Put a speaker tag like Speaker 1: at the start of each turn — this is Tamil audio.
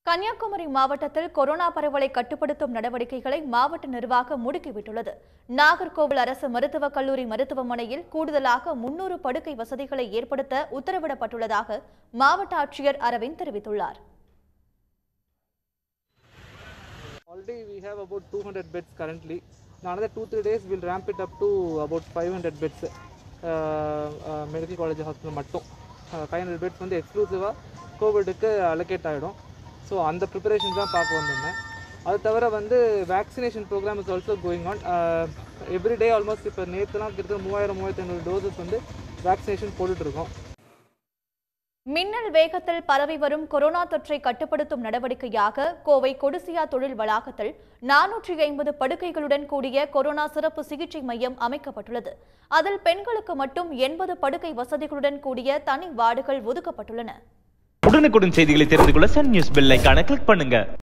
Speaker 1: கன்னியாகுமரி மாவட்டத்தில் கொரோனா பரவலை கட்டுப்படுத்தும் நடவடிக்கைகளை மாவட்ட நிர்வாகம் முடுக்கிவிட்டுள்ளது நாகர்கோவில் அரசு மருத்துவக் கல்லூரி மருத்துவமனையில் கூடுதலாக முன்னூறு படுக்கை வசதிகளை ஏற்படுத்த உத்தரவிடப்பட்டுள்ளதாக மாவட்ட ஆட்சியர் அரவிந்த் தெரிவித்துள்ளார்
Speaker 2: Already we have about 200 beds currently. In another 2-3 days we'll ramp it up to about 500 beds. Medical college hospital மட்டும் ஃபைவ் ஹண்ட்ரட் பெட்ஸ் வந்து எக்ஸ்க்ளூசிவாக கோவிடுக்கு அலோகேட் ஆகிடும் ஸோ அந்த ப்ரிப்பரேஷன் தான் பார்க்க வந்திருந்தேன் அது தவிர வந்து vaccination program is also going on everyday almost இப்போ நேற்றுலாம் கிட்டத்தட்ட மூவாயிரம் மூவாயிரத்தி ஐநூறு டோசஸ் வந்து வேக்சினேஷன் போட்டுட்ருக்கோம்
Speaker 1: மின்னல் வேகத்தில் பரவி வரும் கொரோனா தொற்றை கட்டுப்படுத்தும் நடவடிக்கையாக கோவை கொடிசியா தொழில் வளாகத்தில் நானூற்றி ஐம்பது படுக்கைகளுடன் கூடிய கொரோனா சிறப்பு சிகிச்சை மையம் அமைக்கப்பட்டுள்ளது அதில் பெண்களுக்கு மட்டும் எண்பது படுக்கை வசதிகளுடன் கூடிய தனி வார்டுகள் ஒதுக்கப்பட்டுள்ளன
Speaker 3: உடனுக்குடன் செய்திகளை தெரிந்து கொள்ள சன் நியூஸ் பெல் ஐகானை கிளிக் பண்ணுங்க